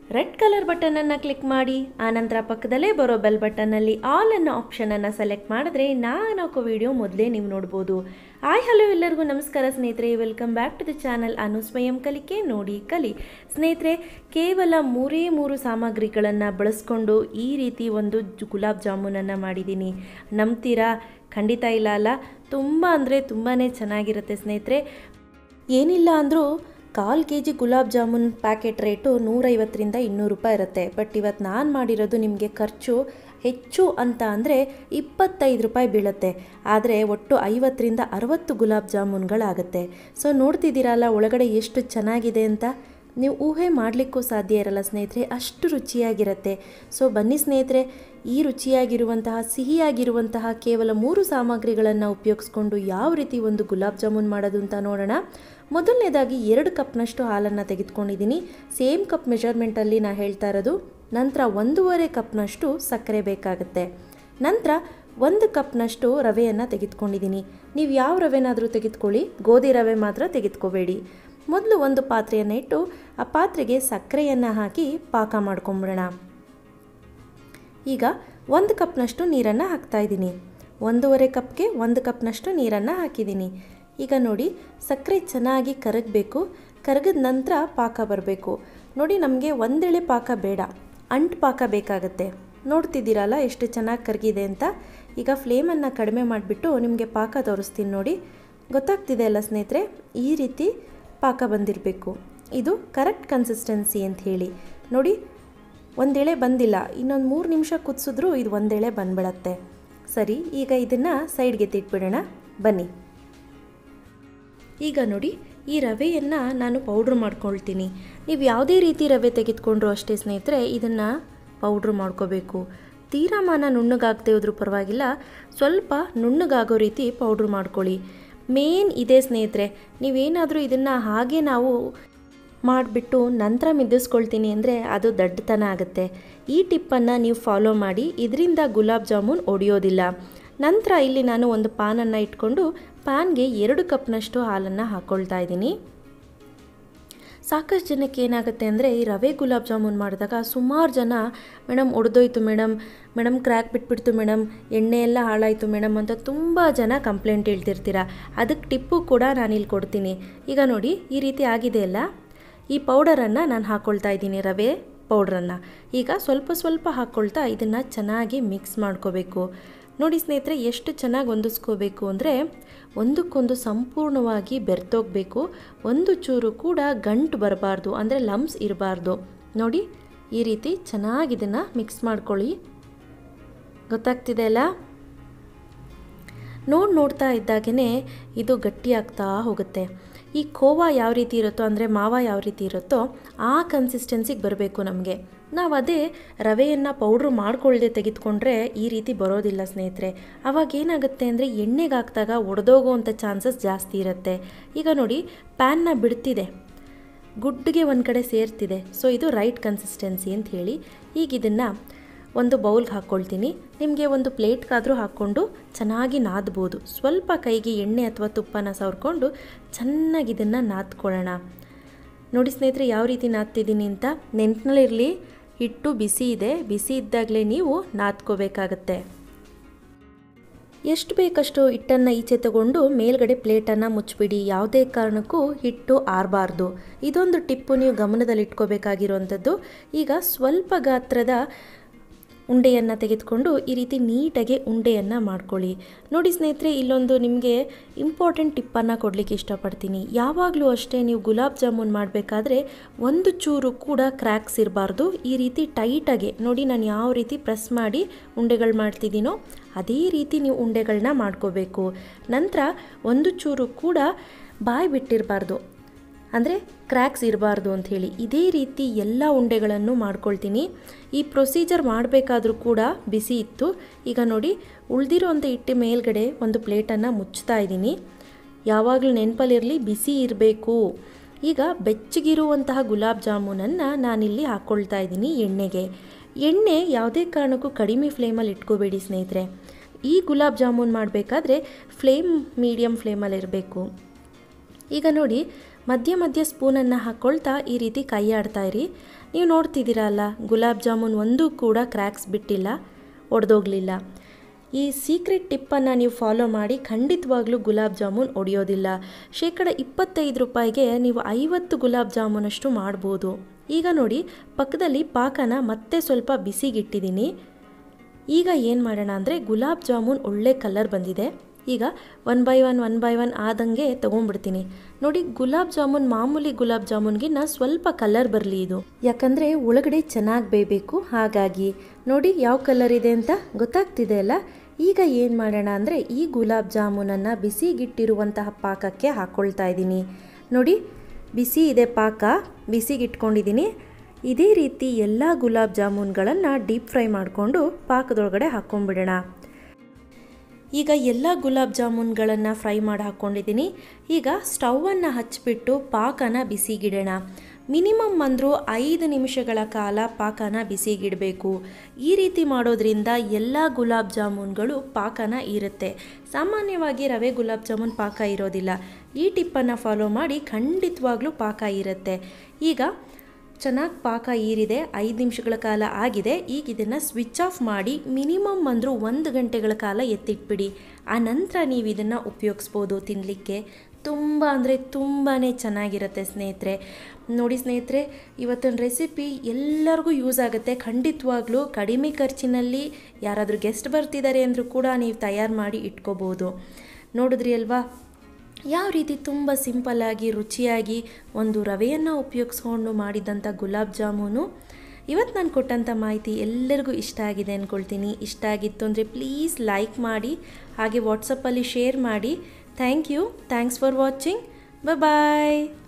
red colour ಬಟನನ್ನು click ಮಾಡಿ ಆನಂತರ ಪಕ್ಕದಲ್ಲೇ ಬರೋ ಬೆಲ್ ಬಟನ್ನಲ್ಲಿ ಆಲ್ ಅನ್ನೋ ಆಪ್ಷನನ್ನು ಸೆಲೆಕ್ಟ್ ಮಾಡಿದ್ರೆ ನಾನು ಹಾಕೋ ವಿಡಿಯೋ ಮೊದಲೇ ನೀವು ನೋಡ್ಬೋದು ಆಯ್ ಹಲೋ ಎಲ್ಲರಿಗೂ ನಮಸ್ಕಾರ ಸ್ನೇಹಿತರೆ welcome back to the channel Anu ಸ್ವಯಂ ಕಲಿಕೆ ನೋಡಿ ಕಲಿ ಸ್ನೇಹಿತರೆ ಕೇವಲ ಮೂರೇ ಮೂರು ಸಾಮಗ್ರಿಗಳನ್ನು ಬಳಸ್ಕೊಂಡು ಈ ರೀತಿ ಒಂದು ಜು- ಗುಲಾಬ್ ಜಾಮೂನನ್ನು ಮಾಡಿದ್ದೀನಿ ನಂಬ್ತೀರಾ ಖಂಡಿತ ಇಲ್ಲ ಅಲ್ಲ ತುಂಬ ಅಂದರೆ ತುಂಬಾ ಚೆನ್ನಾಗಿರುತ್ತೆ ಸ್ನೇಹಿತರೆ ಏನಿಲ್ಲ ಅಂದರೂ ಕಾಲು K G gulab jamun packet rate ನೂರೈವತ್ತರಿಂದ ಇನ್ನೂರು ರೂಪಾಯಿ ಇರುತ್ತೆ ಬಟ್ ಇವತ್ತು ನಾನು ಮಾಡಿರೋದು ನಿಮಗೆ ಖರ್ಚು ಹೆಚ್ಚು ಅಂತ ಅಂದರೆ ಇಪ್ಪತ್ತೈದು ರೂಪಾಯಿ ಬೀಳುತ್ತೆ ಆದರೆ ಒಟ್ಟು ಐವತ್ತರಿಂದ ಅರವತ್ತು ಗುಲಾಬ್ ಜಾಮೂನ್ಗಳಾಗುತ್ತೆ ಸೊ ನೋಡ್ತಿದ್ದೀರಲ್ಲ ಒಳಗಡೆ ಎಷ್ಟು ಚೆನ್ನಾಗಿದೆ ಅಂತ ನೀವು ಊಹೆ ಮಾಡಲಿಕ್ಕೂ ಸಾಧ್ಯ ಇರಲ್ಲ ಸ್ನೇಹಿತರೆ ಅಷ್ಟು ರುಚಿಯಾಗಿರುತ್ತೆ ಸೊ ಬನ್ನಿ ಸ್ನೇಹಿತರೆ ಈ ರುಚಿಯಾಗಿರುವಂತಹ ಸಿಹಿಯಾಗಿರುವಂತಹ ಕೇವಲ ಮೂರು ಸಾಮಗ್ರಿಗಳನ್ನು ಉಪಯೋಗಿಸ್ಕೊಂಡು ಯಾವ ರೀತಿ ಒಂದು ಗುಲಾಬ್ ಜಾಮೂನ್ ಮಾಡೋದು ಅಂತ ನೋಡೋಣ ಮೊದಲನೇದಾಗಿ ಎರಡು ಕಪ್ನಷ್ಟು ಹಾಲನ್ನು ತೆಗೆದುಕೊಂಡಿದ್ದೀನಿ ಸೇಮ್ ಕಪ್ ಮೆಜರ್ಮೆಂಟಲ್ಲಿ ನಾನು ಹೇಳ್ತಾ ಇರೋದು ನಂತರ ಒಂದೂವರೆ ಕಪ್ನಷ್ಟು ಸಕ್ಕರೆ ಬೇಕಾಗುತ್ತೆ ನಂತರ ಒಂದು ಕಪ್ನಷ್ಟು ರವೆಯನ್ನು ತೆಗೆದುಕೊಂಡಿದ್ದೀನಿ ನೀವು ಯಾವ ರವೆನಾದರೂ ತೆಗೆದುಕೊಳ್ಳಿ ಗೋಧಿ ರವೆ ಮಾತ್ರ ತೆಗೆದುಕೋಬೇಡಿ ಮೊದಲು ಒಂದು ಪಾತ್ರೆಯನ್ನು ಇಟ್ಟು ಆ ಪಾತ್ರೆಗೆ ಸಕ್ಕರೆಯನ್ನು ಹಾಕಿ ಪಾಕ ಮಾಡ್ಕೊಂಬಿಡೋಣ ಈಗ ಒಂದು ಕಪ್ನಷ್ಟು ನೀರನ್ನು ಹಾಕ್ತಾ ಇದ್ದೀನಿ ಒಂದೂವರೆ ಕಪ್ಗೆ ಒಂದು ಕಪ್ನಷ್ಟು ನೀರನ್ನು ಹಾಕಿದ್ದೀನಿ ಈಗ ನೋಡಿ ಸಕ್ಕರೆ ಚೆನ್ನಾಗಿ ಕರಗಬೇಕು ಕರಗಿದ ನಂತರ ಪಾಕ ಬರಬೇಕು ನೋಡಿ ನಮಗೆ ಒಂದೆಳೆ ಪಾಕ ಬೇಡ ಅಂಟು ಪಾಕ ಬೇಕಾಗುತ್ತೆ ನೋಡ್ತಿದ್ದೀರಲ್ಲ ಎಷ್ಟು ಚೆನ್ನಾಗಿ ಕರಗಿದೆ ಅಂತ ಈಗ ಫ್ಲೇಮನ್ನು ಕಡಿಮೆ ಮಾಡಿಬಿಟ್ಟು ನಿಮಗೆ ಪಾಕ ತೋರಿಸ್ತೀನಿ ನೋಡಿ ಗೊತ್ತಾಗ್ತಿದೆ ಅಲ್ಲ ಸ್ನೇಹಿತರೆ ಈ ರೀತಿ ಪಾಕ ಬಂದಿರಬೇಕು ಇದು ಕರೆಕ್ಟ್ ಕನ್ಸಿಸ್ಟೆನ್ಸಿ ಅಂತ ಹೇಳಿ ನೋಡಿ ಒಂದೆಳೆ ಬಂದಿಲ್ಲ ಇನ್ನೊಂದು ಮೂರು ನಿಮಿಷ ಕುದಿಸಿದ್ರೂ ಇದು ಒಂದೆಳೆ ಬಂದ್ಬಿಡತ್ತೆ ಸರಿ ಈಗ ಇದನ್ನು ಸೈಡ್ಗೆ ತಿಟ್ಬಿಡೋಣ ಬನ್ನಿ ಈಗ ನೋಡಿ ಈ ರವೆಯನ್ನು ನಾನು ಪೌಡ್ರ್ ಮಾಡ್ಕೊಳ್ತೀನಿ ನೀವು ಯಾವುದೇ ರೀತಿ ರವೆ ತೆಗೆದುಕೊಂಡ್ರು ಅಷ್ಟೇ ಸ್ನೇಹಿತರೆ ಇದನ್ನು ಪೌಡ್ರ್ ಮಾಡ್ಕೋಬೇಕು ತೀರಾ ಮಾನ ನುಣ್ಣಗಾಗದೆ ಹೋದ್ರೂ ಪರವಾಗಿಲ್ಲ ಸ್ವಲ್ಪ ನುಣ್ಣಗಾಗೋ ರೀತಿ ಪೌಡ್ರ್ ಮಾಡ್ಕೊಳ್ಳಿ ಮೇನ್ ಇದೆ ಸ್ನೇಹಿತರೆ ನೀವೇನಾದರೂ ಇದನ್ನು ಹಾಗೆ ನಾವು ಮಾಡಿಬಿಟ್ಟು ನಂತರ ಮಿದ್ದಿಸ್ಕೊಳ್ತೀನಿ ಅಂದರೆ ಅದು ದಡ್ಡತನ ಆಗುತ್ತೆ ಈ ಟಿಪ್ಪನ್ನು ನೀವು ಫಾಲೋ ಮಾಡಿ ಇದರಿಂದ ಗುಲಾಬ್ ಜಾಮೂನ್ ಒಡೆಯೋದಿಲ್ಲ ನಂತರ ಇಲ್ಲಿ ನಾನು ಒಂದು ಪಾನನ್ನು ಇಟ್ಕೊಂಡು ಪ್ಯಾನ್ಗೆ ಎರಡು ಕಪ್ನಷ್ಟು ಹಾಲನ್ನು ಹಾಕ್ಕೊಳ್ತಾ ಇದ್ದೀನಿ ಸಾಕಷ್ಟು ಜನಕ್ಕೆ ಏನಾಗುತ್ತೆ ಅಂದರೆ ಈ ರವೆ ಗುಲಾಬ್ ಜಾಮೂನ್ ಮಾಡಿದಾಗ ಸುಮಾರು ಜನ ಮೇಡಮ್ ಒಡೆದೋಯ್ತು ಮೇಡಮ್ ಮೇಡಮ್ ಕ್ರ್ಯಾಕ್ ಬಿಟ್ಬಿಡ್ತು ಮೇಡಮ್ ಎಣ್ಣೆ ಎಲ್ಲ ಹಾಳಾಯಿತು ಮೇಡಮ್ ಅಂತ ತುಂಬ ಜನ ಕಂಪ್ಲೇಂಟ್ ಹೇಳ್ತಿರ್ತೀರ ಅದಕ್ಕೆ ಟಿಪ್ಪು ಕೂಡ ನಾನು ಇಲ್ಲಿ ಕೊಡ್ತೀನಿ ಈಗ ನೋಡಿ ಈ ರೀತಿ ಆಗಿದೆ ಅಲ್ಲ ಈ ಪೌಡರನ್ನು ನಾನು ಹಾಕ್ಕೊಳ್ತಾ ಇದ್ದೀನಿ ರವೆ ಪೌಡ್ರನ್ನು ಈಗ ಸ್ವಲ್ಪ ಸ್ವಲ್ಪ ಹಾಕ್ಕೊಳ್ತಾ ಇದನ್ನು ಚೆನ್ನಾಗಿ ಮಿಕ್ಸ್ ಮಾಡ್ಕೋಬೇಕು ನೋಡಿ ಸ್ನೇಹಿತರೆ ಎಷ್ಟು ಚೆನ್ನಾಗಿ ಹೊಂದಿಸ್ಕೋಬೇಕು ಅಂದರೆ ಒಂದಕ್ಕೊಂದು ಸಂಪೂರ್ಣವಾಗಿ ಬೆರ್ತೋಗಬೇಕು ಒಂದು ಚೂರು ಕೂಡ ಗಂಟು ಬರಬಾರ್ದು ಅಂದರೆ ಲಮ್ಸ್ ಇರಬಾರ್ದು ನೋಡಿ ಈ ರೀತಿ ಚೆನ್ನಾಗಿ ಇದನ್ನು ಮಿಕ್ಸ್ ಮಾಡ್ಕೊಳ್ಳಿ ಗೊತ್ತಾಗ್ತಿದೆ ಅಲ್ಲ ನೋಡಿ ನೋಡ್ತಾ ಇದ್ದಾಗೇ ಇದು ಗಟ್ಟಿಯಾಗ್ತಾ ಹೋಗುತ್ತೆ ಈ ಖೋವಾ ಯಾವ ರೀತಿ ಇರುತ್ತೋ ಅಂದರೆ ಮಾವ ಯಾವ ರೀತಿ ಇರುತ್ತೋ ಆ ಕನ್ಸಿಸ್ಟೆನ್ಸಿಗೆ ಬರಬೇಕು ನಮಗೆ ನಾವು ಅದೇ ರವೆಯನ್ನು ಪೌಡ್ರ್ ಮಾಡ್ಕೊಳ್ಳದೆ ತೆಗೆದುಕೊಂಡ್ರೆ ಈ ರೀತಿ ಬರೋದಿಲ್ಲ ಸ್ನೇಹಿತರೆ ಅವಾಗ ಏನಾಗುತ್ತೆ ಅಂದರೆ ಎಣ್ಣೆಗೆ ಹಾಕಿದಾಗ ಒಡೆದೋಗೋವಂಥ ಚಾನ್ಸಸ್ ಜಾಸ್ತಿ ಇರುತ್ತೆ ಈಗ ನೋಡಿ ಪ್ಯಾನ್ನ ಬಿಡ್ತಿದೆ ಗುಡ್ಡಿಗೆ ಒಂದು ಕಡೆ ಸೇರ್ತಿದೆ ಸೊ ಇದು ರೈಟ್ ಕನ್ಸಿಸ್ಟೆನ್ಸಿ ಅಂತ ಹೇಳಿ ಈಗ ಇದನ್ನು ಒಂದು ಬೌಲ್ಗೆ ಹಾಕ್ಕೊಳ್ತೀನಿ ನಿಮಗೆ ಒಂದು ಪ್ಲೇಟ್ಗಾದರೂ ಹಾಕ್ಕೊಂಡು ಚೆನ್ನಾಗಿ ನಾದ್ಬೋದು ಸ್ವಲ್ಪ ಕೈಗೆ ಎಣ್ಣೆ ಅಥವಾ ತುಪ್ಪನ ಸವರ್ಕೊಂಡು ಚೆನ್ನಾಗಿ ಇದನ್ನು ನಾದ್ಕೊಳ್ಳೋಣ ನೋಡಿ ಸ್ನೇಹಿತರೆ ಯಾವ ರೀತಿ ನಾದ್ತಿದ್ದೀನಿ ಅಂತ ನೆನ್ಪಿನಲ್ಲಿರಲಿ ಹಿಟ್ಟು ಬಿಸಿ ಇದೆ ಬಿಸಿ ಇದ್ದಾಗಲೇ ನೀವು ನಾದ್ಕೋಬೇಕಾಗತ್ತೆ ಎಷ್ಟು ಬೇಕಷ್ಟು ಹಿಟ್ಟನ್ನು ಈಚೆ ತಗೊಂಡು ಮೇಲ್ಗಡೆ ಪ್ಲೇಟನ್ನು ಮುಚ್ಚಿಬಿಡಿ ಯಾವುದೇ ಕಾರಣಕ್ಕೂ ಹಿಟ್ಟು ಆರಬಾರ್ದು ಇದೊಂದು ಟಿಪ್ಪು ನೀವು ಗಮನದಲ್ಲಿಟ್ಕೋಬೇಕಾಗಿರುವಂಥದ್ದು ಈಗ ಸ್ವಲ್ಪ ಗಾತ್ರದ ಉಂಡೆಯನ್ನು ತೆಗೆದುಕೊಂಡು ಈ ರೀತಿ ನೀಟಾಗಿ ಉಂಡೆಯನ್ನು ಮಾಡ್ಕೊಳ್ಳಿ ನೋಡಿ ಸ್ನೇಹಿತರೆ ಇಲ್ಲೊಂದು ನಿಮಗೆ ಇಂಪಾರ್ಟೆಂಟ್ ಟಿಪ್ಪನ್ನು ಕೊಡಲಿಕ್ಕೆ ಇಷ್ಟಪಡ್ತೀನಿ ಯಾವಾಗಲೂ ಅಷ್ಟೇ ನೀವು ಗುಲಾಬ್ ಜಾಮೂನ್ ಮಾಡಬೇಕಾದ್ರೆ ಒಂದು ಚೂರು ಕೂಡ ಕ್ರ್ಯಾಕ್ಸ್ ಇರಬಾರ್ದು ಈ ರೀತಿ ಟೈಟಾಗಿ ನೋಡಿ ನಾನು ಯಾವ ರೀತಿ ಪ್ರೆಸ್ ಮಾಡಿ ಉಂಡೆಗಳು ಮಾಡ್ತಿದ್ದೀನೋ ಅದೇ ರೀತಿ ನೀವು ಉಂಡೆಗಳನ್ನ ಮಾಡ್ಕೋಬೇಕು ನಂತರ ಒಂದು ಚೂರು ಕೂಡ ಬಾಯಿ ಬಿಟ್ಟಿರಬಾರ್ದು ಅಂದರೆ ಕ್ರ್ಯಾಕ್ಸ್ ಇರಬಾರ್ದು ಅಂಥೇಳಿ ಇದೇ ರೀತಿ ಎಲ್ಲ ಉಂಡೆಗಳನ್ನು ಮಾಡ್ಕೊಳ್ತೀನಿ ಈ ಪ್ರೊಸೀಜರ್ ಮಾಡಬೇಕಾದ್ರೂ ಕೂಡ ಬಿಸಿ ಇತ್ತು ಈಗ ನೋಡಿ ಉಳಿದಿರೋಂಥ ಹಿಟ್ಟು ಮೇಲ್ಗಡೆ ಒಂದು ಪ್ಲೇಟನ್ನು ಮುಚ್ತಾ ಇದ್ದೀನಿ ಯಾವಾಗಲೂ ನೆನಪಲ್ಲಿರಲಿ ಬಿಸಿ ಇರಬೇಕು ಈಗ ಬೆಚ್ಚಗಿರುವಂತಹ ಗುಲಾಬ್ ಜಾಮೂನನ್ನು ನಾನಿಲ್ಲಿ ಹಾಕ್ಕೊಳ್ತಾ ಇದ್ದೀನಿ ಎಣ್ಣೆಗೆ ಎಣ್ಣೆ ಯಾವುದೇ ಕಾರಣಕ್ಕೂ ಕಡಿಮೆ ಫ್ಲೇಮಲ್ಲಿ ಇಟ್ಕೋಬೇಡಿ ಸ್ನೇಹಿತರೆ ಈ ಗುಲಾಬ್ ಜಾಮೂನ್ ಮಾಡಬೇಕಾದ್ರೆ ಫ್ಲೇಮ್ ಮೀಡಿಯಮ್ ಫ್ಲೇಮಲ್ಲಿ ಇರಬೇಕು ಈಗ ನೋಡಿ ಮಧ್ಯ ಮಧ್ಯ ಸ್ಪೂನನ್ನು ಹಾಕ್ಕೊಳ್ತಾ ಈ ರೀತಿ ಕೈ ಆಡ್ತಾ ಇರಿ ನೀವು ನೋಡ್ತಿದ್ದೀರಲ್ಲ ಗುಲಾಬ್ ಜಾಮೂನ್ ಒಂದೂ ಕೂಡ ಕ್ರ್ಯಾಕ್ಸ್ ಬಿಟ್ಟಿಲ್ಲ ಒಡೆದೋಗಲಿಲ್ಲ ಈ ಸೀಕ್ರೆಟ್ ಟಿಪ್ಪನ್ನು ನೀವು ಫಾಲೋ ಮಾಡಿ ಖಂಡಿತವಾಗ್ಲೂ ಗುಲಾಬ್ ಜಾಮೂನ್ ಒಡೆಯೋದಿಲ್ಲ ಶೇಕಡ ಇಪ್ಪತ್ತೈದು ರೂಪಾಯಿಗೆ ನೀವು ಐವತ್ತು ಗುಲಾಬ್ ಜಾಮೂನಷ್ಟು ಮಾಡ್ಬೋದು ಈಗ ನೋಡಿ ಪಕ್ಕದಲ್ಲಿ ಪಾಕನ ಮತ್ತೆ ಸ್ವಲ್ಪ ಬಿಸಿಗಿಟ್ಟಿದ್ದೀನಿ ಈಗ ಏನು ಮಾಡೋಣ ಅಂದರೆ ಗುಲಾಬ್ ಜಾಮೂನ್ ಒಳ್ಳೆ ಕಲರ್ ಬಂದಿದೆ ಈಗ one by one one by one ಆದಂಗೆ ತೊಗೊಂಡ್ಬಿಡ್ತೀನಿ ನೋಡಿ ಗುಲಾಬ್ ಜಾಮೂನ್ ಮಾಮೂಲಿ ಗುಲಾಬ್ ಜಾಮೂನ್ಗಿನ್ನ ಸ್ವಲ್ಪ ಕಲರ್ ಬರಲಿ ಇದು ಯಾಕಂದರೆ ಒಳಗಡೆ ಚೆನ್ನಾಗಿ ಬೇಯಬೇಕು ಹಾಗಾಗಿ ನೋಡಿ ಯಾವ ಕಲರ್ ಇದೆ ಅಂತ ಗೊತ್ತಾಗ್ತಿದೆ ಅಲ್ಲ ಈಗ ಏನು ಮಾಡೋಣ ಅಂದರೆ ಈ ಗುಲಾಬ್ ಜಾಮೂನನ್ನು ಬಿಸಿಗಿಟ್ಟಿರುವಂತಹ ಪಾಕಕ್ಕೆ ಹಾಕ್ಕೊಳ್ತಾ ಇದ್ದೀನಿ ನೋಡಿ ಬಿಸಿ ಇದೆ ಪಾಕ ಬಿಸಿಗಿಟ್ಕೊಂಡಿದ್ದೀನಿ ಇದೇ ರೀತಿ ಎಲ್ಲ ಗುಲಾಬ್ ಜಾಮೂನ್ಗಳನ್ನು ಡೀಪ್ ಫ್ರೈ ಮಾಡಿಕೊಂಡು ಪಾಕದೊಳಗಡೆ ಹಾಕ್ಕೊಂಡ್ಬಿಡೋಣ ಈಗ ಎಲ್ಲ ಗುಲಾಬ್ ಜಾಮೂನ್ಗಳನ್ನು ಫ್ರೈ ಮಾಡಿ ಹಾಕ್ಕೊಂಡಿದ್ದೀನಿ ಈಗ ಸ್ಟವನ್ನು ಹಚ್ಚಿಬಿಟ್ಟು ಪಾಕನ ಬಿಸಿಗಿಡೋಣ ಮಿನಿಮಮ್ ಅಂದರೂ ಐದು ನಿಮಿಷಗಳ ಕಾಲ ಪಾಕನ ಬಿಸಿಗಿಡಬೇಕು ಈ ರೀತಿ ಮಾಡೋದ್ರಿಂದ ಎಲ್ಲ ಗುಲಾಬ್ ಜಾಮೂನ್ಗಳು ಪಾಕನ ಇರುತ್ತೆ ಸಾಮಾನ್ಯವಾಗಿ ರವೆ ಗುಲಾಬ್ ಜಾಮೂನ್ ಪಾಕ ಇರೋದಿಲ್ಲ ಈ ಟಿಪ್ಪನ್ನು ಫಾಲೋ ಮಾಡಿ ಖಂಡಿತವಾಗ್ಲೂ ಪಾಕ ಇರುತ್ತೆ ಈಗ ಚೆನ್ನಾಗಿ ಪಾಕ ಈರಿದೆ ಐದು ನಿಮಿಷಗಳ ಕಾಲ ಆಗಿದೆ ಈಗ ಇದನ್ನು ಸ್ವಿಚ್ ಆಫ್ ಮಾಡಿ ಮಿನಿಮಮ್ ಅಂದರೂ ಒಂದು ಗಂಟೆಗಳ ಕಾಲ ಎತ್ತಿಟ್ಬಿಡಿ ಆ ನಂತರ ನೀವು ಇದನ್ನು ಉಪಯೋಗಿಸ್ಬೋದು ತಿನ್ನಲಿಕ್ಕೆ ತುಂಬ ಅಂದರೆ ತುಂಬಾ ಚೆನ್ನಾಗಿರುತ್ತೆ ಸ್ನೇಹಿತರೆ ನೋಡಿ ಸ್ನೇಹಿತರೆ ಇವತ್ತಿನ ರೆಸಿಪಿ ಎಲ್ಲರಿಗೂ ಯೂಸ್ ಆಗುತ್ತೆ ಖಂಡಿತವಾಗ್ಲೂ ಕಡಿಮೆ ಖರ್ಚಿನಲ್ಲಿ ಯಾರಾದರೂ ಗೆಸ್ಟ್ ಬರ್ತಿದ್ದಾರೆ ಅಂದರೂ ಕೂಡ ನೀವು ತಯಾರು ಮಾಡಿ ಇಟ್ಕೋಬೋದು ನೋಡಿದ್ರಿ ಅಲ್ವಾ ಯಾವ ರೀತಿ ತುಂಬ ಸಿಂಪಲ್ಲಾಗಿ ರುಚಿಯಾಗಿ ಒಂದು ರವೆಯನ್ನು ಉಪಯೋಗಿಸ್ಕೊಂಡು ಮಾಡಿದಂಥ ಗುಲಾಬ್ ಜಾಮೂನು ಇವತ್ತು ನಾನು ಕೊಟ್ಟಂಥ ಮಾಹಿತಿ ಎಲ್ಲರಿಗೂ ಇಷ್ಟ ಆಗಿದೆ ಅಂದ್ಕೊಳ್ತೀನಿ ಇಷ್ಟ ಆಗಿತ್ತು ಅಂದರೆ ಪ್ಲೀಸ್ ಲೈಕ್ ಮಾಡಿ ಹಾಗೆ ವಾಟ್ಸಪ್ಪಲ್ಲಿ ಶೇರ್ ಮಾಡಿ thank you thanks for watching bye